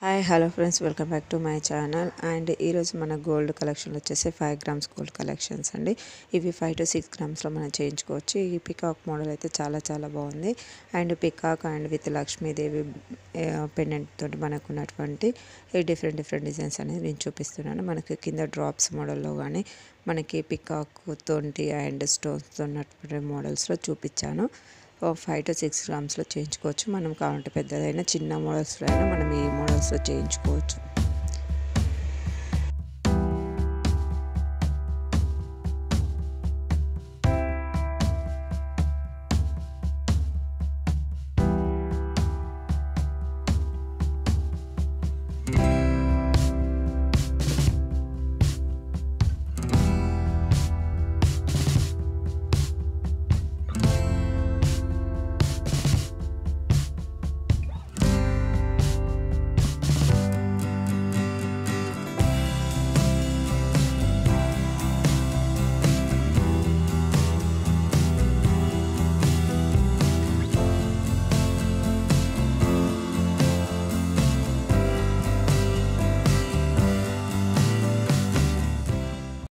hi hello friends welcome back to my channel and ఈరోజు మన gold collection వచ్చేసి five grams gold collections అండి ఇవి ఫైవ్ టు సిక్స్ గ్రామ్స్లో మనం చేయించుకోవచ్చు ఈ పికాక్ మోడల్ అయితే చాలా చాలా బాగుంది and peacock and with Lakshmidevi pendant తోటి మనకు ఉన్నటువంటి డిఫరెంట్ డిఫరెంట్ డిజైన్స్ అనేది నేను చూపిస్తున్నాను మనకి కింద డ్రాప్స్ మోడల్లో కానీ మనకి పికాక్ తోటి అండ్ స్టోన్స్తో ఉన్నటువంటి మోడల్స్లో చూపించాను ఫైవ్ టు సిక్స్ గ్రామ్స్లో చేయించుకోవచ్చు మనం కావాలంటే పెద్దదైనా చిన్న మోడల్స్లో అయినా మనం ఈ మోడల్స్లో చేయించుకోవచ్చు